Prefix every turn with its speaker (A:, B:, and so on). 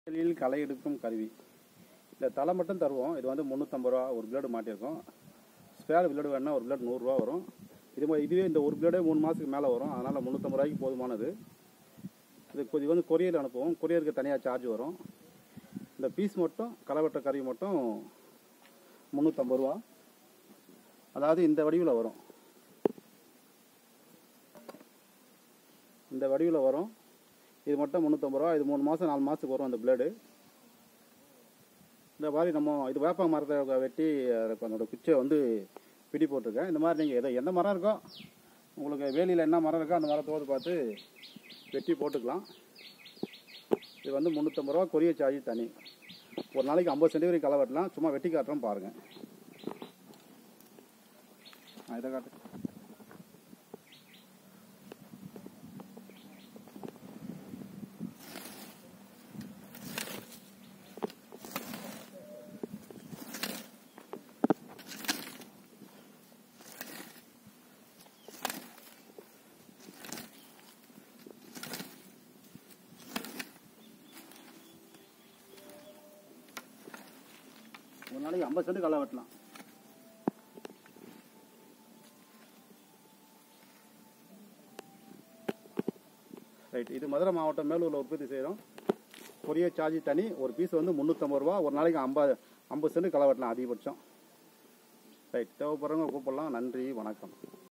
A: நெல்லில் களை எடுக்கும் கருவி இந்த தலை மட்டும் தருவோம் இது வந்து முந்நூற்றம்பது ரூபா ஒரு பிளேடு மாட்டியிருக்கோம் ஸ்பேர் பிளேடு வேணால் ஒரு பிளேடு நூறுரூவா வரும் இது மாதிரி இதுவே இந்த ஒரு பிளேடே மூணு மாதத்துக்கு மேலே வரும் அதனால் முந்நூற்றம்பது ரூபாய்க்கு போதுமானது இது கொ- இது வந்து கொரியர் அனுப்புவோம் கொரியருக்கு தனியாக சார்ஜ் வரும் இந்த பீஸ் மட்டும் களவெட்ட கருவி மட்டும் முந்நூற்றம்பது ரூபா அதாவது இந்த வடிவில் வரும் இந்த வடிவில் வரும் இது மட்டும் முந்நூற்றம்பது ரூபா இது மூணு மாதம் நாலு மாதத்துக்கு வரும் அந்த பிளேடு இந்த மாதிரி நம்ம இது வேப்ப மரத்தை வெட்டி அதுக்கு அதோட குச்சியை வந்து பிடி போட்டிருக்கேன் இந்த மாதிரி நீங்கள் எதை எந்த மரம் இருக்கோ உங்களுக்கு வேலியில் என்ன மரம் இருக்கோ அந்த மரத்தோடு பார்த்து வெட்டி போட்டுக்கலாம் இது வந்து முந்நூற்றம்பது ரூபா கொரிய சார்ஜ் தனி ஒரு நாளைக்கு ஐம்பது சென்ட் வரைக்கும் களை வெட்டலாம் சும்மா வெட்டி காட்டுறோம் பாருங்கள் ஆ, இதை காட்டு ஒரு நாளைக்கு ஐம்பது சென்ட் களை வெட்டலாம் ரைட் இது மதுரை மாவட்டம் மேலூரில் உற்பத்தி செய்கிறோம் கொரிய சார்ஜ் தனி ஒரு பீஸ் வந்து முந்நூற்றம்பது ரூபா ஒரு நாளைக்கு ஐம்பது ஐம்பது சென்ட் களை வெட்டலாம் அதிகபட்சம் ரைட் தேவைப்படுறவங்க கூப்பிடலாம் நன்றி வணக்கம்